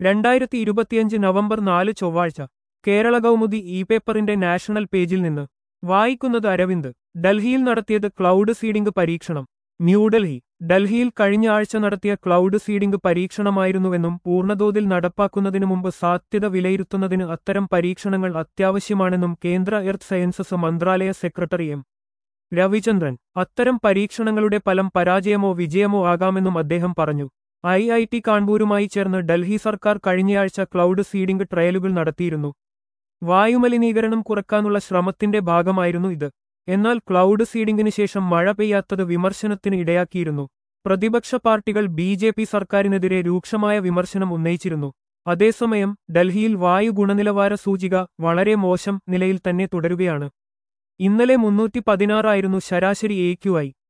രണ്ടായിരത്തി ഇരുപത്തിയഞ്ച് നവംബർ നാല് ചൊവ്വാഴ്ച കേരള കൗമുദി ഇ പേപ്പറിന്റെ നാഷണൽ പേജിൽ നിന്ന് വായിക്കുന്നത് അരവിന്ദ് ഡൽഹിയിൽ നടത്തിയത് ക്ലൗഡ് സീഡിംഗ് പരീക്ഷണം ന്യൂഡൽഹി ഡൽഹിയിൽ കഴിഞ്ഞ ആഴ്ച നടത്തിയ ക്ലൗഡ് സീഡിംഗ് പരീക്ഷണമായിരുന്നുവെന്നും പൂർണ്ണതോതിൽ നടപ്പാക്കുന്നതിനു മുമ്പ് സാധ്യത വിലയിരുത്തുന്നതിന് അത്തരം പരീക്ഷണങ്ങൾ അത്യാവശ്യമാണെന്നും കേന്ദ്ര എർത്ത് സയൻസസ് മന്ത്രാലയ സെക്രട്ടറി എം രവിചന്ദ്രൻ അത്തരം പരീക്ഷണങ്ങളുടെ ഫലം പരാജയമോ വിജയമോ ആകാമെന്നും അദ്ദേഹം പറഞ്ഞു ഐ ഐ ടി കാൺപൂരുമായി ചേർന്ന് ഡൽഹി സർക്കാർ കഴിഞ്ഞയാഴ്ച ക്ലൗഡ് സീഡിംഗ് ട്രയലുകൾ നടത്തിയിരുന്നു വായുമലിനീകരണം കുറക്കാനുള്ള ശ്രമത്തിന്റെ ഭാഗമായിരുന്നു ഇത് എന്നാൽ ക്ലൗഡ് സീഡിംഗിന് ശേഷം മഴ പെയ്യാത്തത് വിമർശനത്തിന് ഇടയാക്കിയിരുന്നു പ്രതിപക്ഷ പാർട്ടികൾ ബി ജെ പി സർക്കാരിനെതിരെ രൂക്ഷമായ വിമർശനം ഉന്നയിച്ചിരുന്നു അതേസമയം ഡൽഹിയിൽ വായു ഗുണനിലവാര സൂചിക വളരെ മോശം നിലയിൽ തന്നെ തുടരുകയാണ് ഇന്നലെ മുന്നൂറ്റി പതിനാറായിരുന്നു ശരാശരി എ ക്യു ഐ